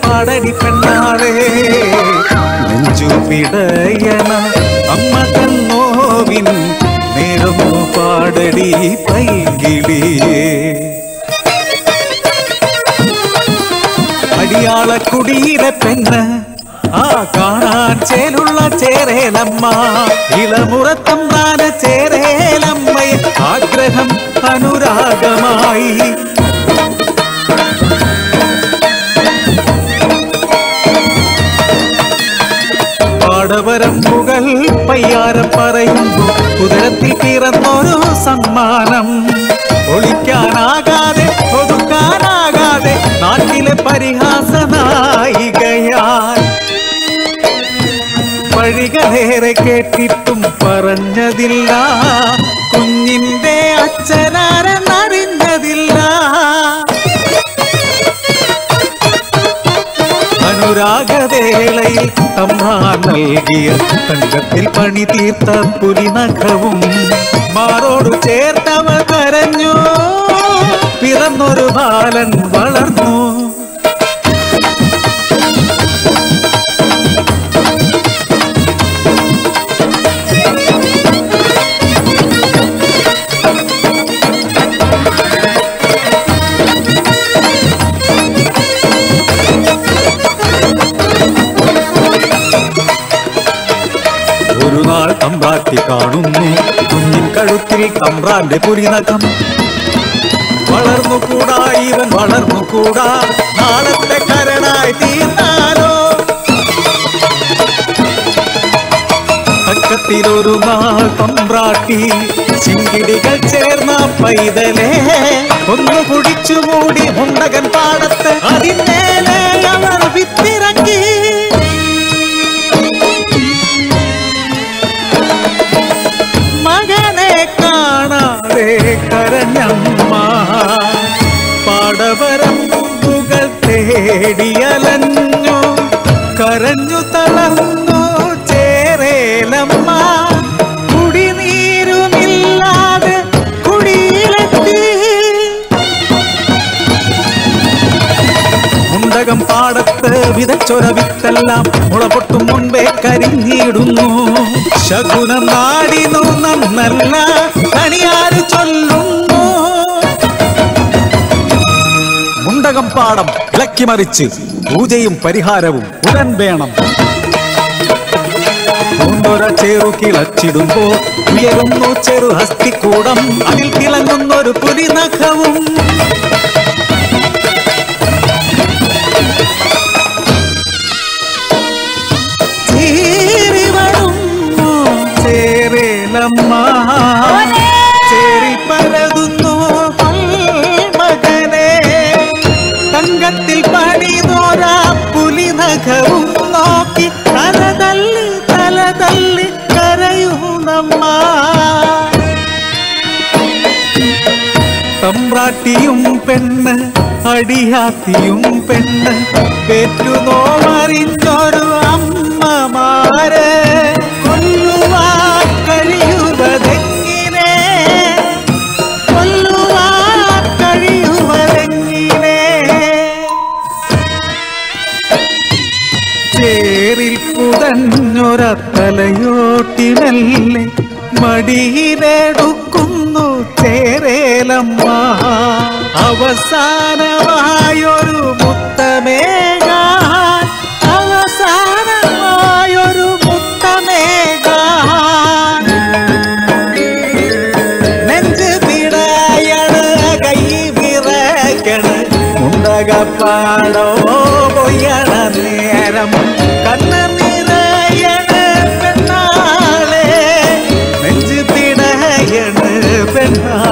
പാടടി പെണ്ണാളെ നെഞ്ചു പിടയണ അമ്മ കണ്ണോവിൻ നേരമോ പാടടി പൈകിളിയേ അടിയാള കുടിയിലെ പെണ്ണ് ആ കാണാൻ ചേലുള്ള ചേരേലമ്മ ഇളമുറത്തം താന ചേരേലമ്മയെ ആഗ്രഹം അനുരാഗമായി പാടവരമ്പുകൾ പയ്യാരം പറയുമ്പോ കുതിരത്തിൽ പിറന്നൊരു സമ്മാനം ഒളിക്കാനാകാതെ ഒതുക്കാനാകാതെ നാട്ടിലെ പരിഹാസ നായികയാൽ വഴികളേറെ കേട്ടിട്ടും പറഞ്ഞതില്ല കുഞ്ഞിന്റെ അച്ഛനാരെന്നറിഞ്ഞതില്ല അനുരാഗവേളയിൽ തമ്മാൻ നൽകിയ തങ്കത്തിൽ പണി തീർത്ത പുലിനഖവും മാറോടു ചേർത്തവ കരഞ്ഞു പിറന്നൊരു ബാലൻ വളർന്നു ഒരു നാൾ തമ്പ്രാട്ടി കാണുന്നു കുഞ്ഞിൻ കഴുത്തിൽ തമ്പ്രാന്റെ പുരിനഖം വളർന്നു കൂടാ ഇവൻ വളർന്നു കൂടാ നാളത്തെ കരടായി തീർന്നാലോ പക്കത്തിലൊരു നാൾ തമ്പ്രാട്ടി ചിങ്കിടികൾ ചേർന്ന പൈതലേ ഒന്ന് കുടിച്ചു മൂടി മുണ്ടകൻ പാടത്ത് അതിന്മേലെ അവർ വിത്തിറങ്ങി മകനെ കാണാതെ കരഞ്ഞമ്മ പാടവരമ്പുകൾ തേടിയലഞ്ഞു കരഞ്ഞു തളർന്നു ചേരേലമ്മ കുടിനീരുമില്ലാതെ കുടിയിലെത്തി മുണ്ടകം പാടത്ത് വിതച്ചൊര വിത്തെല്ലാം മുളപൊട്ടും മുൻപേ കരിഞ്ഞിടുന്നു ശകുനം നാടിനു നന്നല്ല കണിയാര് ചൊല്ലുന്നു മുണ്ടകം പാടം ഇളക്കി മറിച്ച് പൂജയും പരിഹാരവും ഉടൻ വേണം പൂണ്ടൊര ചേറു കിളച്ചിടുമ്പോ ഉയരുന്നു ചെറു ഹസ്തിക്കൂടം അതിൽ തിളങ്ങുന്നൊരു പുലിനഖവും ചീറി വരുന്നു ചേരേലമ്മ ചേരി പരതുന്നു മകനെ തങ്കത്തിൽ പണിതോരാ പുലിനഖവും നോക്കി തലതല്ലി തലതല്ലി കരയുന്നമ്മ തമ്പ്രാട്ടിയും പെണ്ണ് അടിയാത്തിയും പെണ്ണ് പെറ്റുനോമറിഞ്ഞൊരു അമ്മമാര് കൊല്ലുവാൻ കഴിയുവതെങ്ങിനെ കൊല്ലുവാൻ കഴിയുവതെങ്ങിനെ ചേറിൽ പുതഞ്ഞൊരത്തലയോട്ടി മെല്ലെ മടിയിലെടുക്കുന്നു ചേരേലമ്മ അവസാനമായൊരു മുത്തമേകാൻ അവസാനമായൊരു മുത്തമേകാൻ നെഞ്ച് പിടയണ് കൈ വിറയ്ക്കണ് മുണ്ടകപ്പാടോ പൊയ്യണ നേരം കണ്ണ് നിറയണ് പെണ്ണാളെ നെഞ്ച് പിടയണ് പെണ്ണാളെ